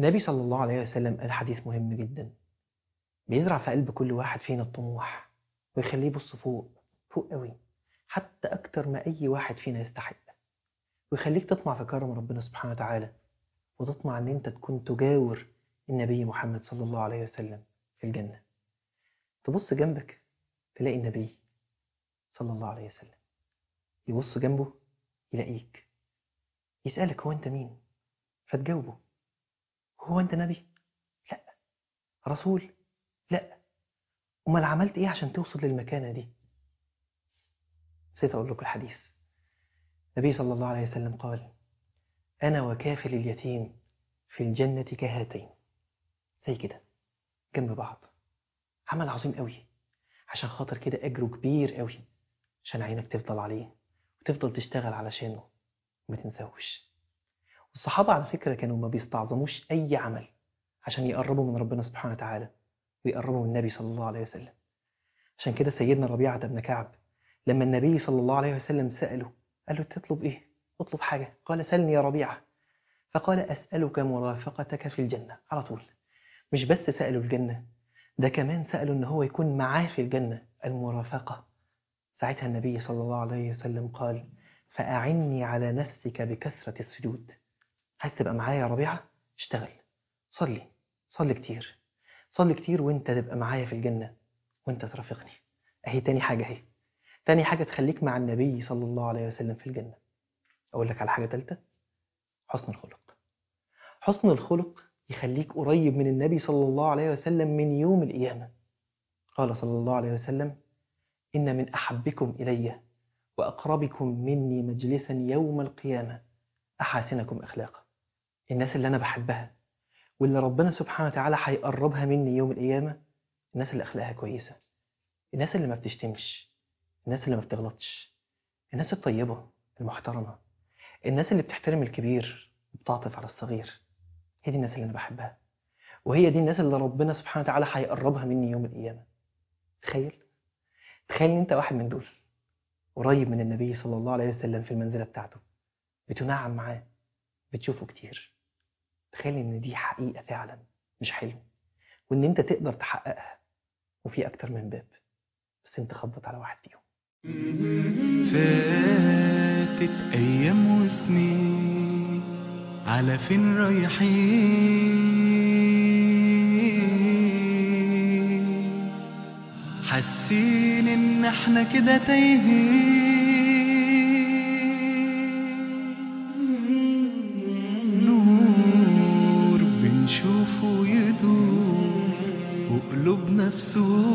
النبي صلى الله عليه وسلم قال حديث مهم جدا بيزرع في قلب كل واحد فينا الطموح ويخليه يبص فوق فوق قوي حتى أكتر ما أي واحد فينا يستحق ويخليك تطمع في كرم ربنا سبحانه وتعالى وتطمع أن أنت تكون تجاور النبي محمد صلى الله عليه وسلم في الجنة تبص جنبك تلاقي النبي صلى الله عليه وسلم يبص جنبه يلاقيك يسألك هو أنت مين فتجاوبه هو أنت نبي لا رسول لا أمال عملت إيه عشان توصل للمكانة دي نسيت أقول لكم الحديث النبي صلى الله عليه وسلم قال أنا وكافل اليتيم في الجنة كهاتين زي كده جنب بعض عمل عظيم قوي عشان خاطر كده أجره كبير قوي عشان عينك تفضل عليه وتفضل تشتغل علشانه وما تنساهوش والصحابة على فكرة كانوا ما بيستعظموش أي عمل عشان يقربوا من ربنا سبحانه وتعالى ويقربوا من النبي صلى الله عليه وسلم عشان كده سيدنا ربيعة بن كعب لما النبي صلى الله عليه وسلم سأله قال له تطلب إيه؟ اطلب حاجة قال سلني يا ربيعة فقال أسألك مرافقتك في الجنة على طول مش بس سألوا الجنة ده كمان سألوا إن هو يكون معاه في الجنة المرافقة ساعتها النبي صلى الله عليه وسلم قال فأعني على نفسك بكثرة السجود عايز تبقى معايا يا ربيعة اشتغل صلي صلي كتير صلي كتير وانت تبقى معايا في الجنة وانت ترافقني اهي تاني حاجة اهي تاني حاجة تخليك مع النبي صلى الله عليه وسلم في الجنة أقول لك على حاجة تالتة حسن الخلق حسن الخلق يخليك قريب من النبي صلى الله عليه وسلم من يوم القيامة قال صلى الله عليه وسلم إن من أحبكم إلي وأقربكم مني مجلسا يوم القيامة أحاسنكم أخلاقا الناس اللي أنا بحبها واللي ربنا سبحانه وتعالى هيقربها مني يوم القيامة الناس اللي أخلاقها كويسة الناس اللي ما بتشتمش الناس اللي ما بتغلطش الناس الطيبة المحترمة الناس اللي بتحترم الكبير وبتعطف على الصغير هي دي الناس اللي أنا بحبها وهي دي الناس اللي ربنا سبحانه وتعالى هيقربها مني يوم القيامة تخيل تخيل ان انت واحد من دول قريب من النبي صلى الله عليه وسلم في المنزلة بتاعته بتنعم معاه بتشوفه كتير تخيل ان دي حقيقة فعلا مش حلم وان انت تقدر تحققها وفي اكتر من باب بس انت خبط على واحد فيهم فاتت أيام وسنين على فين رايحين حاسين إن احنا كده تايهين نور بنشوفه يدور وقلوبنا في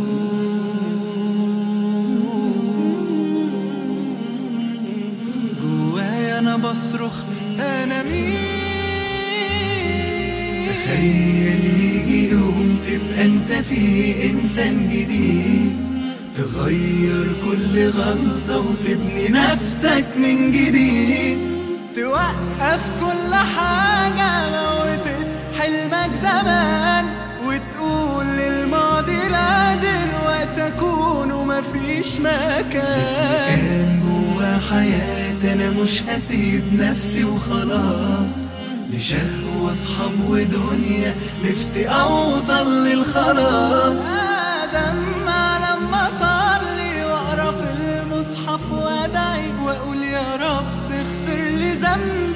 جوايا انا بصرخ انا مين تخيل يجي يوم تبقى انت فيه انسان جديد تغير كل غلطة وتبني نفسك من جديد توقف كل حاجة موتت حلمك زمان وتقول للماضي لا دلوقتي اكون ومفيش مكان كان جوا حياتي انا مش هسيب نفسي وخلاص لشهوة اصحاب ودنيا نفسي اوصل للخلاص ادم لما اصلي واقرا في المصحف وادعي واقول يا رب اغفر لي ذنبي